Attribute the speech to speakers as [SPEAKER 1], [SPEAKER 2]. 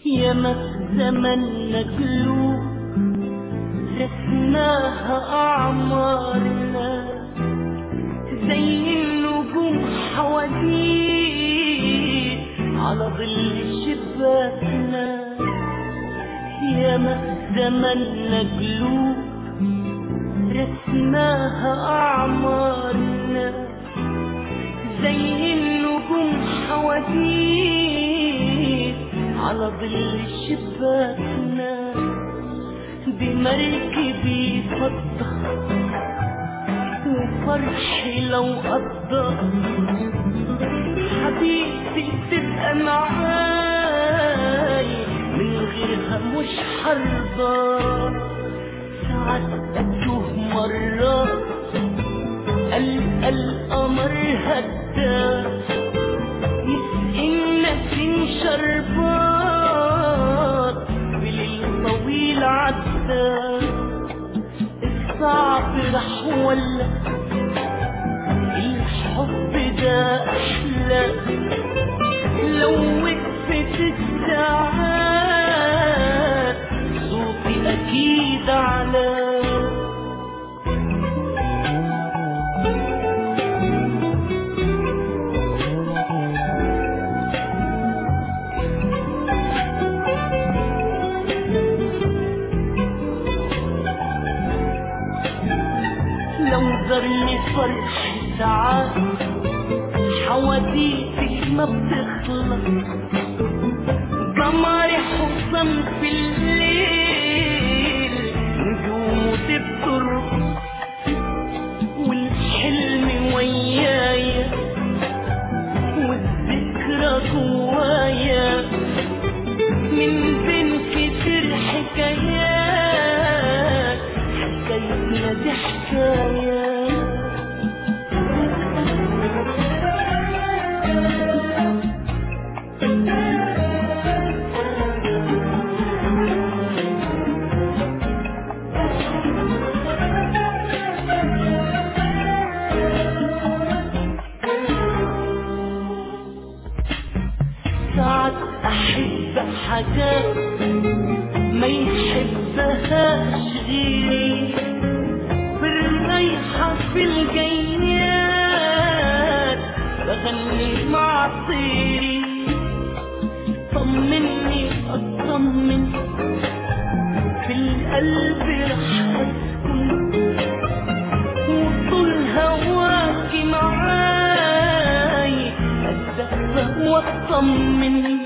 [SPEAKER 1] ياما زمنا قلوب رسماها أعمارنا زي النجوم حواديت على ظل شباكنا ياما زمنا قلوب رسماها أعمارنا زي النجوم حواديت على ظل شباكنا بمركبي فضة وفرحي لو قضى حبيبتي تبقى معاي من غيرها مش حرضى ساعات أتوه مرة ألقى القمر هدى يسقينا سن شربات بليل طويل عدى الصعب راح ولا الحب ده أحلى لو وقفت الساعات صوتي أكيد أعلى لو زرني فرح ساعات حواديتي ما بتخلص قمري حصن في الليل نجومه تبترقص والحلم ويايا والذكرى جوايا من بين كتير حكايات حكايتنا دي حكايات ساعات أحب حاجات ما يحبهاش غيري بالريحة في الجيات بغني مع طيري طمني أطمن في القلب رح أسكن وطول هواكي معاي أتدفى وأطمن